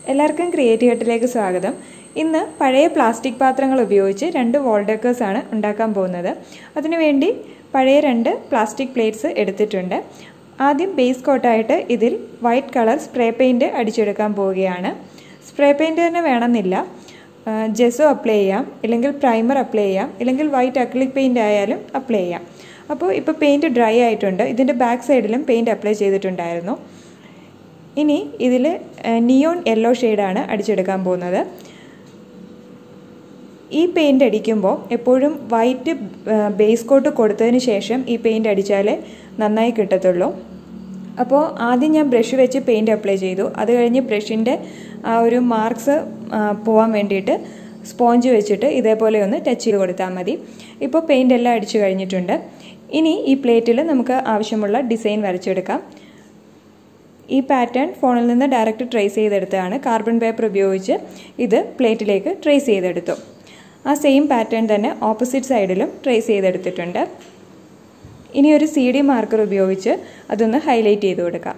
എല്ലാവർക്കും ക്രിയേറ്റീവ് ഹട്ടിലേക്ക് സ്വാഗതം ഇന്ന് പഴയ പ്ലാസ്റ്റിക് പാത്രങ്ങൾ ഉപയോഗിച്ച് രണ്ട് വോൾ ഡെക്കേഴ്സാണ് ഉണ്ടാക്കാൻ പോകുന്നത് അതിനുവേണ്ടി പഴയ രണ്ട് പ്ലാസ്റ്റിക് പ്ലേറ്റ്സ് എടുത്തിട്ടുണ്ട് ആദ്യം ബേസ് കോട്ടായിട്ട് ഇതിൽ വൈറ്റ് കളർ സ്പ്രേ പെയിൻറ്റ് അടിച്ചെടുക്കാൻ പോവുകയാണ് സ്പ്രേ പെയിൻറ്റ് തന്നെ വേണമെന്നില്ല ജെസോ അപ്ലൈ ചെയ്യാം ഇല്ലെങ്കിൽ പ്രൈമർ അപ്ലൈ ചെയ്യാം ഇല്ലെങ്കിൽ വൈറ്റ് അക്ലിക് പെയിൻ്റ് ആയാലും അപ്ലൈ ചെയ്യാം അപ്പോൾ ഇപ്പോൾ പെയിൻറ്റ് ഡ്രൈ ആയിട്ടുണ്ട് ഇതിൻ്റെ ബാക്ക് സൈഡിലും പെയിൻറ്റ് അപ്ലൈ ചെയ്തിട്ടുണ്ടായിരുന്നു ഇനി ഇതിൽ നിയോൺ യെല്ലോ ഷെയ്ഡാണ് അടിച്ചെടുക്കാൻ പോകുന്നത് ഈ പെയിൻ്റ് അടിക്കുമ്പോൾ എപ്പോഴും വൈറ്റ് ബേസ് കോട്ട് കൊടുത്തതിന് ശേഷം ഈ പെയിൻ്റ് അടിച്ചാലേ നന്നായി കിട്ടത്തുള്ളൂ അപ്പോൾ ആദ്യം ഞാൻ ബ്രഷ് വെച്ച് പെയിൻറ് അപ്ലൈ ചെയ്തു അത് കഴിഞ്ഞ് ബ്രഷിൻ്റെ ആ ഒരു മാർക്സ് പോകാൻ വേണ്ടിയിട്ട് സ്പോഞ്ച് വെച്ചിട്ട് ഇതേപോലെ ഒന്ന് ടച്ച് ചെയ്ത് കൊടുത്താൽ മതി ഇപ്പോൾ പെയിൻ്റ് എല്ലാം അടിച്ചു കഴിഞ്ഞിട്ടുണ്ട് ഇനി ഈ പ്ലേറ്റിൽ നമുക്ക് ആവശ്യമുള്ള ഡിസൈൻ വരച്ചെടുക്കാം ഈ പാറ്റേൺ ഫോണിൽ നിന്ന് ഡയറക്റ്റ് ട്രേസ് ചെയ്തെടുത്തതാണ് കാർബൺ പേപ്പർ ഉപയോഗിച്ച് ഇത് പ്ലേറ്റിലേക്ക് ട്രേസ് ചെയ്തെടുത്തു ആ സെയിം പാറ്റേൺ തന്നെ ഓപ്പോസിറ്റ് സൈഡിലും ട്രേസ് ചെയ്തെടുത്തിട്ടുണ്ട് ഇനി ഒരു സി ഡി മാർക്കർ ഉപയോഗിച്ച് അതൊന്ന് ഹൈലൈറ്റ് ചെയ്ത് കൊടുക്കാം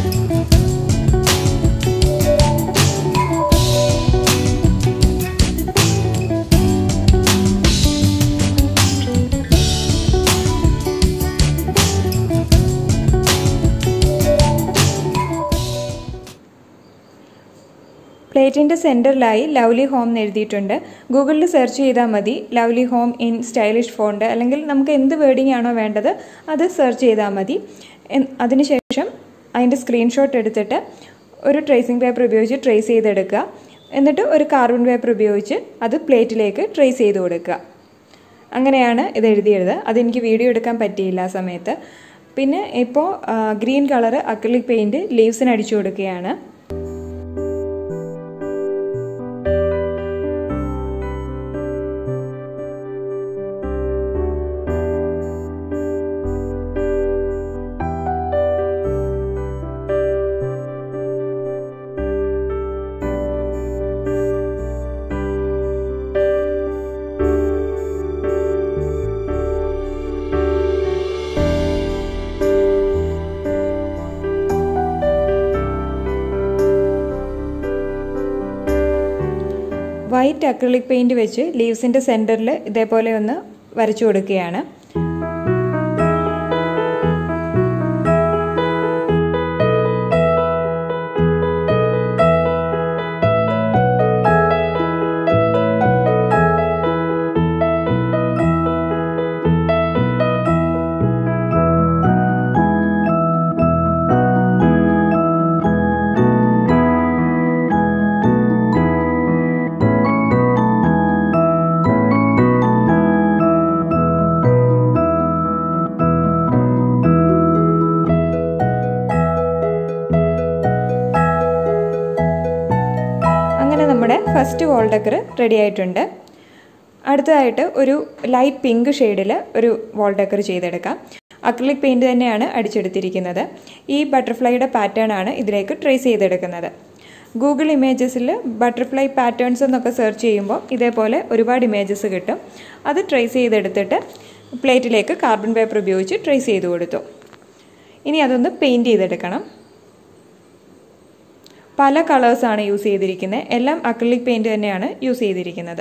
പ്ലേറ്റിൻ്റെ സെൻറ്ററിലായി ലവ്ലി ഹോം എന്ന് എഴുതിയിട്ടുണ്ട് ഗൂഗിളിൽ സെർച്ച് ചെയ്താൽ മതി lovely home in stylish font അല്ലെങ്കിൽ നമുക്ക് എന്ത് വേർഡിംഗ് ആണോ വേണ്ടത് അത് സെർച്ച് ചെയ്താൽ മതി അതിനുശേഷം അതിൻ്റെ സ്ക്രീൻഷോട്ട് എടുത്തിട്ട് ഒരു ട്രേസിംഗ് പേപ്പർ ഉപയോഗിച്ച് ട്രേസ് ചെയ്തെടുക്കുക എന്നിട്ട് ഒരു കാർബൺ പേപ്പർ ഉപയോഗിച്ച് അത് പ്ലേറ്റിലേക്ക് ട്രേസ് ചെയ്ത് കൊടുക്കുക അങ്ങനെയാണ് ഇത് എഴുതിയത് അതെനിക്ക് വീഡിയോ എടുക്കാൻ പറ്റിയില്ല ആ സമയത്ത് പിന്നെ ഇപ്പോൾ ഗ്രീൻ കളറ് അക്രിലിക് പെയിൻറ്റ് ലീവ്സിന് അടിച്ചു കൊടുക്കുകയാണ് വൈറ്റ് അക്രിലിക് പെയിൻറ് വെച്ച് ലീവ്സിൻ്റെ സെൻറ്ററിൽ ഇതേപോലെ ഒന്ന് വരച്ചു കൊടുക്കുകയാണ് അങ്ങനെ നമ്മുടെ ഫസ്റ്റ് വോൾ ഡെക്കർ റെഡി ആയിട്ടുണ്ട് അടുത്തതായിട്ട് ഒരു ലൈറ്റ് പിങ്ക് ഷെയ്ഡിൽ ഒരു വോൾ ഡെക്കർ ചെയ്തെടുക്കാം അക്രിലിക് പെയിൻറ് തന്നെയാണ് അടിച്ചെടുത്തിരിക്കുന്നത് ഈ ബട്ടർഫ്ലൈയുടെ പാറ്റേൺ ആണ് ഇതിലേക്ക് ട്രേസ് ചെയ്തെടുക്കുന്നത് ഗൂഗിൾ ഇമേജസിൽ ബട്ടർഫ്ലൈ പാറ്റേൺസ് എന്നൊക്കെ സെർച്ച് ചെയ്യുമ്പോൾ ഇതേപോലെ ഒരുപാട് ഇമേജസ് കിട്ടും അത് ട്രേസ് ചെയ്തെടുത്തിട്ട് പ്ലേറ്റിലേക്ക് കാർബൺ പേപ്പർ ഉപയോഗിച്ച് ട്രേസ് ചെയ്ത് കൊടുത്തു ഇനി അതൊന്ന് പെയിൻറ് ചെയ്തെടുക്കണം പല കളേഴ്സാണ് യൂസ് ചെയ്തിരിക്കുന്നത് എല്ലാം അക്രിലിക് പെയിൻറ് തന്നെയാണ് യൂസ് ചെയ്തിരിക്കുന്നത്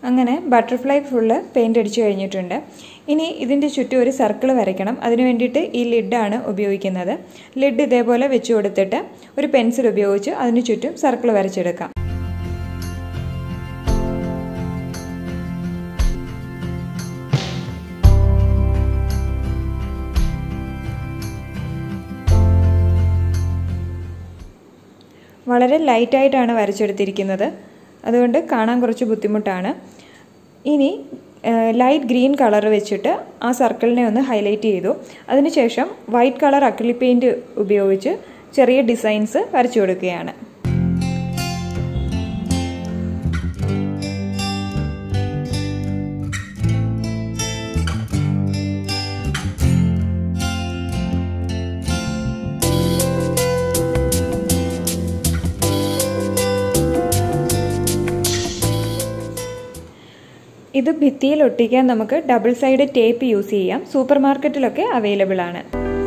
അങ്ങനെ ബട്ടർഫ്ലൈ ഫുള്ള് പെയിൻ്റ് അടിച്ചു കഴിഞ്ഞിട്ടുണ്ട് ഇനി ഇതിൻ്റെ ചുറ്റും ഒരു സർക്കിൾ വരയ്ക്കണം അതിന് വേണ്ടിയിട്ട് ഈ ലിഡാണ് ഉപയോഗിക്കുന്നത് ലിഡ് ഇതേപോലെ വെച്ച് കൊടുത്തിട്ട് ഒരു പെൻസിൽ ഉപയോഗിച്ച് അതിന് ചുറ്റും സർക്കിൾ വരച്ചെടുക്കാം വളരെ ലൈറ്റായിട്ടാണ് വരച്ചെടുത്തിരിക്കുന്നത് അതുകൊണ്ട് കാണാൻ കുറച്ച് ബുദ്ധിമുട്ടാണ് ഇനി ലൈറ്റ് ഗ്രീൻ കളർ വെച്ചിട്ട് ആ സർക്കിളിനെ ഒന്ന് ഹൈലൈറ്റ് ചെയ്തു അതിനുശേഷം വൈറ്റ് കളർ അക്രിലി പെയിൻറ് ഉപയോഗിച്ച് ചെറിയ ഡിസൈൻസ് വരച്ചു കൊടുക്കുകയാണ് ഇത് ഭിത്തിയിൽ ഒട്ടിക്കാൻ നമുക്ക് ഡബിൾ സൈഡ് ടേപ്പ് യൂസ് ചെയ്യാം സൂപ്പർ മാർക്കറ്റിലൊക്കെ അവൈലബിൾ ആണ്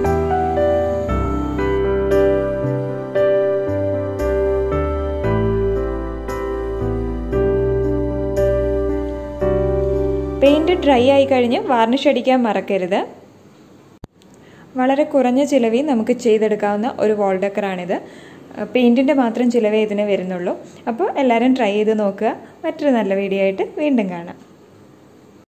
പെയിന്റ് ഡ്രൈ ആയി കഴിഞ്ഞ് വാർണിഷ് അടിക്കാൻ മറക്കരുത് വളരെ കുറഞ്ഞ ചിലവിൽ നമുക്ക് ചെയ്തെടുക്കാവുന്ന ഒരു വാൾ ഡെക്കറാണിത് പെയിൻറ്റിൻ്റെ മാത്രം ചിലവേ ഇതിന് വരുന്നുള്ളൂ അപ്പോൾ എല്ലാവരും ട്രൈ ചെയ്ത് നോക്കുക മറ്റൊരു നല്ല വീഡിയോ ആയിട്ട് വീണ്ടും കാണാം